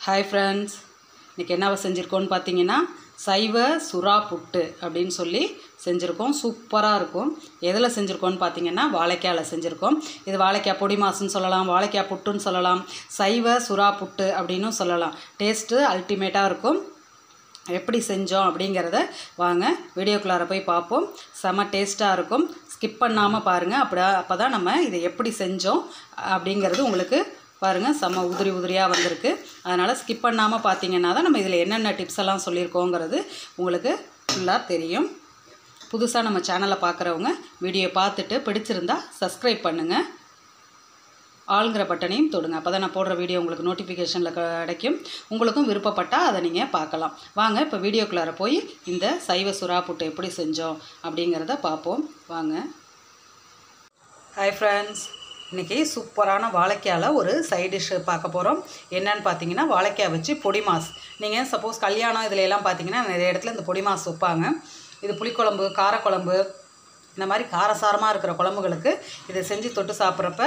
hi friends இன்றைக்கி என்ன செஞ்சுருக்கோன்னு பார்த்தீங்கன்னா சைவ சுறா புட்டு அப்படின்னு சொல்லி செஞ்சுருக்கோம் சூப்பராக இருக்கும் எதில் செஞ்சுருக்கோன்னு பார்த்தீங்கன்னா வாழைக்காயில் செஞ்சுருக்கோம் இது வாழைக்காய் பொடி மாசுன்னு சொல்லலாம் வாழைக்காய் புட்டுன்னு சொல்லலாம் சைவ சுறா புட்டு அப்படின்னும் சொல்லலாம் டேஸ்ட்டு அல்டிமேட்டாக இருக்கும் எப்படி செஞ்சோம் அப்படிங்கிறத வாங்க வீடியோக்குள்ளார போய் பார்ப்போம் செம டேஸ்ட்டாக இருக்கும் ஸ்கிப் பண்ணாமல் பாருங்கள் அப்படி அப்போ தான் நம்ம இதை எப்படி செஞ்சோம் அப்படிங்கிறது உங்களுக்கு பாருங்கள் செம்ம உதிரி உதிரியாக வந்திருக்கு அதனால் ஸ்கிப் பண்ணாமல் பார்த்தீங்கன்னா தான் நம்ம இதில் என்னென்ன டிப்ஸ் எல்லாம் சொல்லியிருக்கோங்கிறது உங்களுக்கு ஃபுல்லாக தெரியும் புதுசாக நம்ம சேனலை பார்க்குறவங்க வீடியோ பார்த்துட்டு பிடிச்சிருந்தா சப்ஸ்கிரைப் பண்ணுங்கள் ஆளுங்கிற பட்டனையும் தொடுங்க அப்போ தான் நான் போடுற வீடியோ உங்களுக்கு நோட்டிஃபிகேஷனில் கிடைக்கும் உங்களுக்கும் விருப்பப்பட்டால் அதை நீங்கள் பார்க்கலாம் வாங்க இப்போ வீடியோக்குள்ளார போய் இந்த சைவ சுறா புட்டு எப்படி செஞ்சோம் அப்படிங்கிறத பார்ப்போம் வாங்க ஹாய் ஃப்ரெண்ட்ஸ் இன்றைக்கி சூப்பரான வாழைக்காயில் ஒரு சைட் டிஷ் பார்க்க போகிறோம் என்னன்னு பார்த்தீங்கன்னா வாழைக்காய் வச்சு பொடி மாஸ் நீங்கள் சப்போஸ் கல்யாணம் இதில் எல்லாம் பார்த்தீங்கன்னா நிறைய இடத்துல இந்த பொடி மாஸ் வைப்பாங்க இது புளிக்குழம்பு காரக்குழம்பு இந்த மாதிரி காரசாரமாக இருக்கிற குழம்புகளுக்கு இதை செஞ்சு தொட்டு சாப்பிட்றப்ப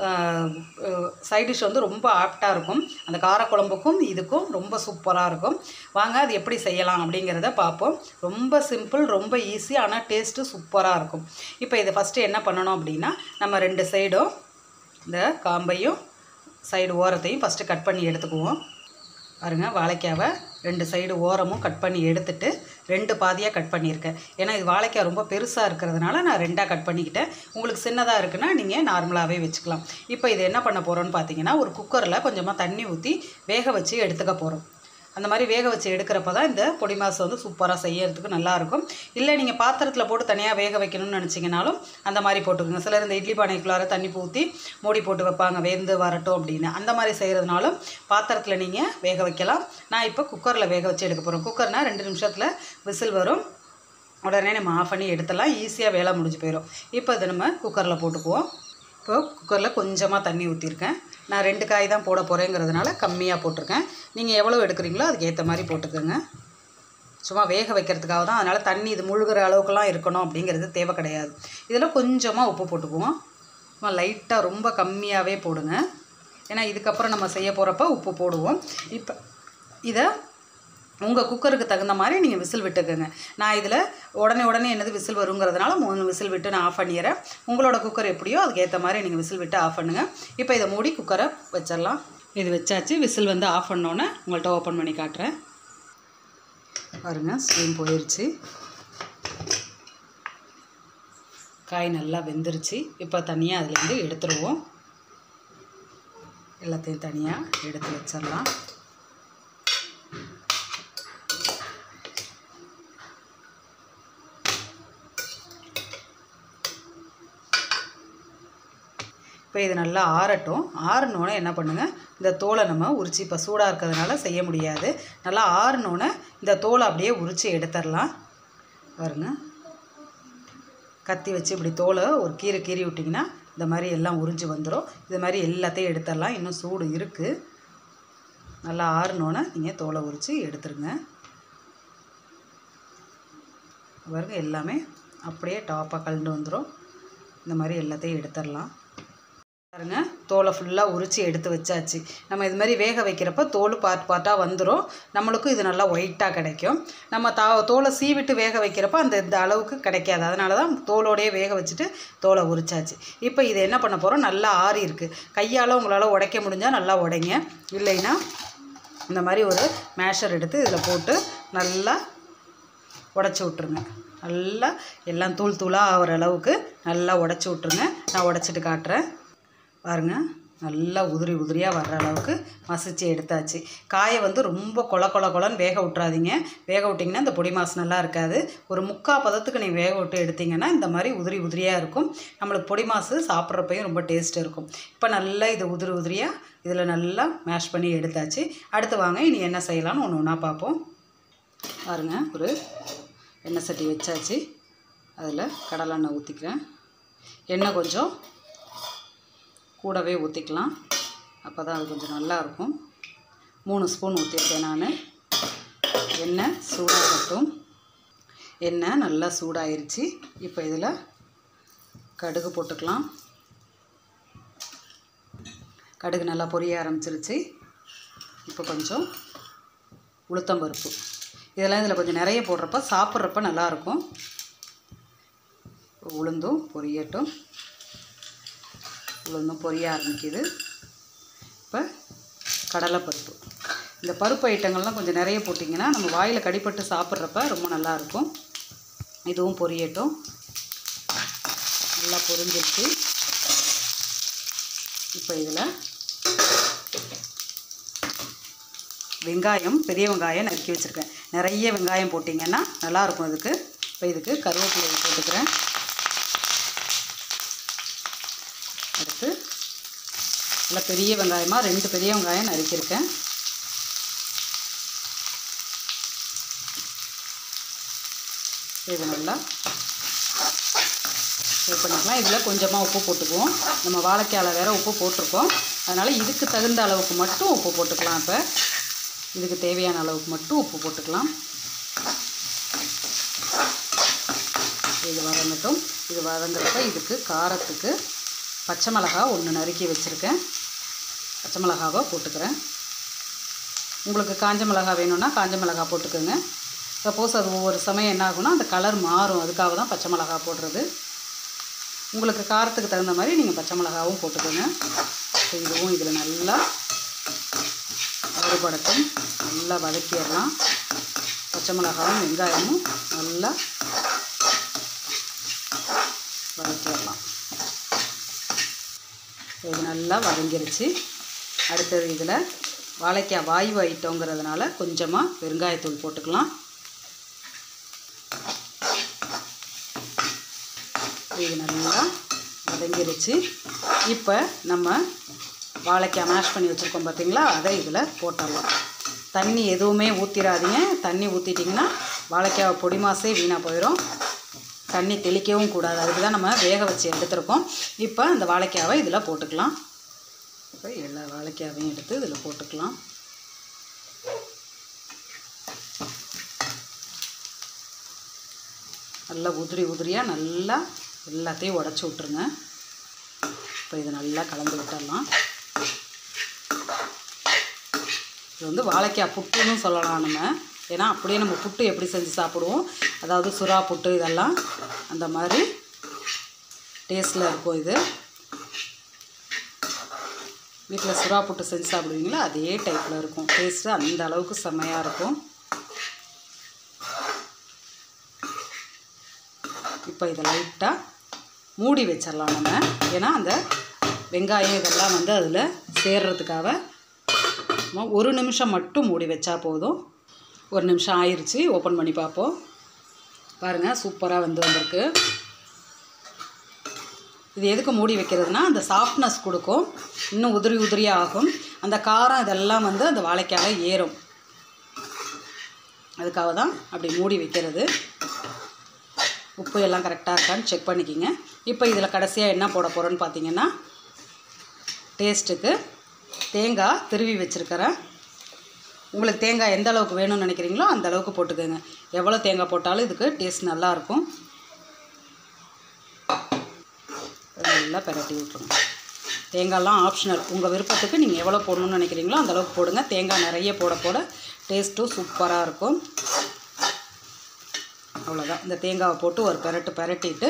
சைட் டிஷ் வந்து ரொம்ப ஆப்டாக இருக்கும் அந்த காரக்குழம்புக்கும் இதுக்கும் ரொம்ப சூப்பராக இருக்கும் வாங்க அது எப்படி செய்யலாம் அப்படிங்கிறத பார்ப்போம் ரொம்ப சிம்பிள் ரொம்ப ஈஸி ஆனால் டேஸ்ட்டு சூப்பராக இருக்கும் இப்போ இதை ஃபஸ்ட்டு என்ன பண்ணணும் அப்படின்னா நம்ம ரெண்டு சைடும் இந்த காம்பையும் சைடு ஓரத்தையும் ஃபஸ்ட்டு கட் பண்ணி எடுத்துக்குவோம் பாருங்க வாழைக்காவை ரெண்டு சைடு ஓரமும் கட் பண்ணி எடுத்துட்டு ரெண்டு பாதியாக கட் பண்ணியிருக்கேன் ஏன்னா இது வாழைக்காய் ரொம்ப பெருசாக இருக்கிறதுனால நான் ரெண்டாக கட் பண்ணிக்கிட்டேன் உங்களுக்கு சின்னதாக இருக்குன்னா நீங்கள் நார்மலாகவே வச்சுக்கலாம் இப்போ இது என்ன பண்ண போகிறோன்னு பார்த்தீங்கன்னா ஒரு குக்கரில் கொஞ்சமாக தண்ணி ஊற்றி வேக வச்சு எடுத்துக்க போகிறோம் அந்த மாதிரி வேக வச்சு எடுக்கிறப்ப தான் இந்த பொடி மாஸ் வந்து சூப்பராக செய்யறதுக்கு நல்லாயிருக்கும் இல்லை நீங்கள் பாத்திரத்தில் போட்டு தனியாக வேக வைக்கணும்னு நினச்சிங்கனாலும் அந்த மாதிரி போட்டுக்கோங்க சிலர் இந்த இட்லி பானைக்குள்ளார தண்ணி ஊற்றி மூடி போட்டு வைப்பாங்க வெந்து வரட்டும் அப்படின்னு அந்த மாதிரி செய்கிறதுனாலும் பாத்திரத்தில் நீங்கள் வேக வைக்கலாம் நான் இப்போ குக்கரில் வேக வச்சு எடுக்க போகிறோம் குக்கர்னால் ரெண்டு நிமிஷத்தில் விசில் வரும் உடனே நம்ம ஆஃப் பண்ணி எடுத்துடலாம் ஈஸியாக வேலை முடிஞ்சு போயிடும் இப்போ இதை நம்ம குக்கரில் போட்டுக்குவோம் இப்போ குக்கரில் கொஞ்சமாக தண்ணி ஊற்றிருக்கேன் நான் ரெண்டு காய் தான் போட போகிறேங்கிறதுனால கம்மியாக போட்டிருக்கேன் நீங்கள் எவ்வளோ எடுக்கிறீங்களோ அதுக்கு ஏற்ற மாதிரி போட்டுக்கோங்க சும்மா வேக வைக்கிறதுக்காக தான் அதனால் தண்ணி இது முழுகிற அளவுக்குலாம் இருக்கணும் அப்படிங்கிறது தேவை கிடையாது இதில் கொஞ்சமாக உப்பு போட்டுக்குவோம் சும்மா லைட்டாக ரொம்ப கம்மியாகவே போடுங்க ஏன்னா இதுக்கப்புறம் நம்ம செய்ய போகிறப்ப உப்பு போடுவோம் இப்போ இதை உங்கள் குக்கருக்கு தகுந்த மாதிரி நீங்கள் விசில் விட்டுக்கோங்க நான் இதில் உடனே உடனே என்னது விசில் வருங்கிறதுனால மூணு விசில் விட்டு நான் ஆஃப் பண்ணிடுறேன் உங்களோட குக்கர் எப்படியோ அதுக்கு ஏற்ற மாதிரி நீங்கள் விசில் விட்டு ஆஃப் பண்ணுங்கள் இப்போ இதை மூடி குக்கரை வச்சிடலாம் இது வச்சாச்சு விசில் வந்து ஆஃப் பண்ணோன்னே உங்கள்கிட்ட ஓப்பன் பண்ணி காட்டுறேன் பாருங்கள் ஸ்டீம் போயிடுச்சு காய் நல்லா வெந்துருச்சு இப்போ தனியாக அதுலேருந்து எடுத்துருவோம் எல்லாத்தையும் தனியாக எடுத்து வச்சிடலாம் இப்போ இது நல்லா ஆறட்டும் ஆறினோன்னே என்ன பண்ணுங்கள் இந்த தோலை நம்ம உரிச்சு இப்போ சூடாக இருக்கிறதுனால செய்ய முடியாது நல்லா ஆறினோன்னே இந்த தோலை அப்படியே உரித்து எடுத்துடலாம் பாருங்க கத்தி வச்சு இப்படி தோலை ஒரு கீரை கீறி விட்டிங்கன்னா இந்த மாதிரி எல்லாம் உறிஞ்சு வந்துடும் இது மாதிரி எல்லாத்தையும் எடுத்துடலாம் இன்னும் சூடு இருக்குது நல்லா ஆறினோன்னே நீங்கள் தோலை உரித்து எடுத்துருங்க பாருங்க எல்லாமே அப்படியே டாப்பாக கலந்து வந்துடும் இந்த மாதிரி எல்லாத்தையும் எடுத்துடலாம் பாருங்க தோலை ஃபுல்லாக உரித்து எடுத்து வச்சாச்சு நம்ம இது மாதிரி வேக வைக்கிறப்ப தோல் பார்ட் பார்ட்டாக வந்துடும் நம்மளுக்கும் இது நல்லா ஒயிட்டாக கிடைக்கும் நம்ம தா தோலை சீவிட்டு வேக வைக்கிறப்ப அந்த இந்த அளவுக்கு கிடைக்காது அதனால தான் தோலோடையே வேக வச்சுட்டு தோலை உரிச்சாச்சு இப்போ இது என்ன பண்ண போகிறோம் நல்லா ஆறி இருக்குது கையால் உங்களால் உடைக்க முடிஞ்சால் நல்லா உடைங்க இல்லைன்னா இந்த மாதிரி ஒரு மேஷர் எடுத்து இதில் போட்டு நல்லா உடச்சி விட்ருங்க நல்லா எல்லாம் தூள் தூளாக ஆகிற அளவுக்கு நல்லா உடச்சி விட்ருங்க நான் உடச்சிட்டு காட்டுறேன் பாருங்கள் நல்லா உதிரி உதிரியாக வர்ற அளவுக்கு மசிச்சு எடுத்தாச்சு காயை வந்து ரொம்ப கொல கொல கொலன்னு வேக விட்றாதீங்க வேக விட்டிங்கன்னா இந்த பொடி மாசு நல்லா இருக்காது ஒரு முக்கா பதத்துக்கு நீங்கள் வேக விட்டு எடுத்திங்கன்னா இந்த மாதிரி உதிரி உதிரியாக இருக்கும் நம்மளுக்கு பொடி மாசு சாப்பிட்றப்பையும் ரொம்ப டேஸ்ட் இருக்கும் இப்போ நல்லா இது உதிரி உதிரியாக இதில் நல்லா மேஷ் பண்ணி எடுத்தாச்சு அடுத்து வாங்க இனி என்ன செய்யலாம்னு ஒன்று ஒன்றா பார்ப்போம் பாருங்க ஒரு எண்ணெய் சட்டி வச்சாச்சு அதில் கடலெண்ணெய் ஊற்றிக்கிறேன் எண்ணெய் கொஞ்சம் கூடவே ஊற்றிக்கலாம் அப்போ தான் அது கொஞ்சம் நல்லாயிருக்கும் மூணு ஸ்பூன் ஊற்றிருக்கேன் நான் எண்ணெய் சூடாகட்டும் எண்ணெய் நல்லா சூடாயிருச்சு இப்போ இதில் கடுகு போட்டுக்கலாம் கடுகு நல்லா பொரிய ஆரம்பிச்சிருச்சு இப்போ கொஞ்சம் உளுத்தம்பருப்பு இதெல்லாம் இதில் கொஞ்சம் நிறைய போடுறப்ப சாப்பிட்றப்ப நல்லாயிருக்கும் உளுந்தும் பொரியட்டும் உளுந்தும் பொரிய ஆரம்பிக்குது இப்போ கடலைப்பருப்பு இந்த பருப்பு ஐட்டங்கள்லாம் கொஞ்சம் நிறைய போட்டிங்கன்னா நம்ம வாயில் கடிப்பட்டு சாப்பிட்றப்ப ரொம்ப நல்லாயிருக்கும் இதுவும் பொரியட்டும் நல்லா பொரிஞ்சிருச்சு இப்போ இதில் வெங்காயம் பெரிய வெங்காயம் நறுக்கி வச்சுருக்கேன் நிறைய வெங்காயம் போட்டிங்கன்னா நல்லாயிருக்கும் இதுக்கு இப்போ இதுக்கு கருவேப்பிலை போட்டுக்கிறேன் அடுத்து நல்லா பெரிய வெங்காயமாக ரெண்டு பெரிய வெங்காயம் நறுக்கியிருக்கேன் இது நல்லா இது பண்ணிக்கலாம் இதில் கொஞ்சமாக உப்பு போட்டுக்குவோம் நம்ம வாழைக்காயில் வேறு உப்பு போட்டிருக்கோம் அதனால் இதுக்கு தகுந்த அளவுக்கு மட்டும் உப்பு போட்டுக்கலாம் இப்போ இதுக்கு தேவையான அளவுக்கு மட்டும் உப்பு போட்டுக்கலாம் இது வதங்கட்டும் இது வதங்குறப்ப இதுக்கு காரத்துக்கு பச்சை மிளகா ஒன்று நறுக்கி வச்சுருக்கேன் பச்சை மிளகாவை போட்டுக்கிறேன் உங்களுக்கு காஞ்ச மிளகா வேணும்னா காஞ்ச மிளகா போட்டுக்கோங்க சப்போஸ் அது ஒவ்வொரு சமயம் என்ன ஆகும்னா அந்த கலர் மாறும் அதுக்காக தான் பச்சை மிளகா போடுறது உங்களுக்கு காரத்துக்கு தகுந்த மாதிரி நீங்கள் பச்சை மிளகாவும் போட்டுக்கோங்க இப்போ இதுவும் இதில் நல்லா வறுபடட்டும் நல்லா வதக்கிடலாம் பச்சை மிளகாவும் வெங்காயமும் நல்லா வதக்கிடலாம் இது நல்லா வதங்கிருச்சு அடுத்தது இதில் வாழைக்காய் வாயு ஐட்டங்கிறதுனால கொஞ்சமாக பெருங்காயத்தூள் போட்டுக்கலாம் இது நல்லா வதங்கிருச்சு இப்போ நம்ம வாழைக்காய் மேஷ் பண்ணி வச்சுருக்கோம் பார்த்தீங்களா அதை இதில் போட்டுடலாம் தண்ணி எதுவுமே ஊற்றிடாதீங்க தண்ணி ஊற்றிட்டிங்கன்னா வாழைக்காய் பொடி மாசே வீணாக போயிடும் தண்ணி தெளிக்கவும் கூடாது அதுக்கு தான் நம்ம வேக வச்சு எடுத்துருக்கோம் இப்போ அந்த வாழைக்காவை இதில் போட்டுக்கலாம் இப்போ எல்லா வாழைக்காவையும் எடுத்து இதில் போட்டுக்கலாம் நல்லா உதிரி உதிரியாக நல்லா எல்லாத்தையும் உடச்சி விட்ருங்க இப்போ இதை நல்லா கலந்து விட்டுடலாம் இது வந்து வாழைக்காய் புட்டுன்னு சொல்லலாம் நம்ம ஏன்னா அப்படியே நம்ம புட்டு எப்படி செஞ்சு சாப்பிடுவோம் அதாவது சுறா புட்டு இதெல்லாம் அந்த மாதிரி டேஸ்ட்டில் இருக்கும் இது வீட்டில் சுறா புட்டு செஞ்சு சாப்பிடுவீங்களா அதே டைப்பில் இருக்கும் டேஸ்ட்டு அந்த அளவுக்கு செம்மையாக இருக்கும் இப்போ இதை லைட்டாக மூடி வச்சிடலாம் நம்ம ஏன்னா அந்த வெங்காயம் இதெல்லாம் வந்து அதில் சேர்றதுக்காக சும்மா ஒரு நிமிஷம் மட்டும் மூடி வச்சா போதும் ஒரு நிமிஷம் ஆயிடுச்சு ஓப்பன் பண்ணி பார்ப்போம் பாருங்கள் சூப்பராக வந்து வந்திருக்கு இது எதுக்கு மூடி வைக்கிறதுனா அந்த சாஃப்ட்னஸ் கொடுக்கும் இன்னும் உதிரி உதிரியாக ஆகும் அந்த காரம் இதெல்லாம் வந்து அந்த வாழைக்காய் ஏறும் அதுக்காக தான் அப்படி மூடி வைக்கிறது உப்பு எல்லாம் கரெக்டாக இருக்கான்னு செக் பண்ணிக்கிங்க இப்போ இதில் கடைசியாக என்ன போட போகிறோன்னு பார்த்தீங்கன்னா டேஸ்ட்டுக்கு தேங்காய் திருவி வச்சுருக்கிறேன் உங்களுக்கு தேங்காய் எந்த அளவுக்கு வேணும்னு நினைக்கிறீங்களோ அந்த அளவுக்கு போட்டுக்கோங்க எவ்வளோ தேங்காய் போட்டாலும் இதுக்கு டேஸ்ட் நல்லாயிருக்கும் நல்லா பிரட்டி விட்ருங்க தேங்காய்லாம் ஆப்ஷனல் உங்கள் விருப்பத்துக்கு நீங்கள் எவ்வளோ போடணும்னு நினைக்கிறீங்களோ அந்த அளவுக்கு போடுங்க தேங்காய் நிறைய போட போட டேஸ்ட்டும் சூப்பராக இருக்கும் அவ்வளோதான் இந்த தேங்காவை போட்டு ஒரு பெரட்டு பெரட்டிட்டு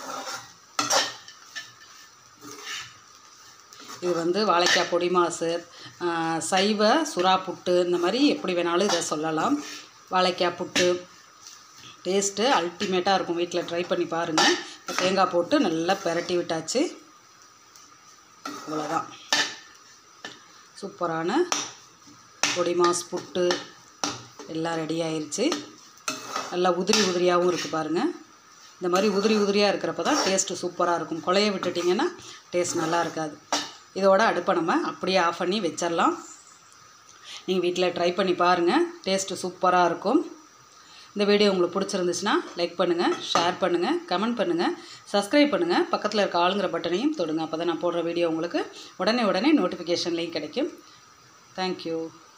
இது வந்து வாழைக்காய் பொடி மாசு ஆஹ், சைவ சுறா புட்டு இந்த மாதிரி எப்படி வேணாலும் இதை சொல்லலாம் வாழைக்காய் புட்டு டேஸ்ட்டு அல்டிமேட்டாக இருக்கும் வீட்டில் ட்ரை பண்ணி பாருங்கள் இப்போ தேங்காய் போட்டு நல்லா பெரட்டி விட்டாச்சு அவ்வளோதான் சூப்பரான பொடி மாஸ் புட்டு எல்லாம் ரெடி ஆயிருச்சு நல்லா உதிரி உதிரியாகவும் இருக்குது பாருங்கள் இந்த மாதிரி உதிரி உதிரியாக இருக்கிறப்ப தான் டேஸ்ட்டு சூப்பராக இருக்கும் கொலைய விட்டுட்டிங்கன்னா டேஸ்ட் நல்லா இருக்காது இதோட அடுப்பை நம்ம அப்படியே ஆஃப் பண்ணி வச்சிடலாம் நீங்கள் வீட்டில் ட்ரை பண்ணி பாருங்கள் டேஸ்ட்டு சூப்பராக இருக்கும் இந்த வீடியோ உங்களுக்கு பிடிச்சிருந்துச்சுன்னா லைக் பண்ணுங்கள் ஷேர் பண்ணுங்கள் கமெண்ட் பண்ணுங்கள் சப்ஸ்கிரைப் பண்ணுங்கள் பக்கத்தில் இருக்க ஆளுங்கிற பட்டனையும் தொடுங்க அப்போ தான் நான் போடுற வீடியோ உங்களுக்கு உடனே உடனே நோட்டிஃபிகேஷன்லேயும் கிடைக்கும் தேங்க்யூ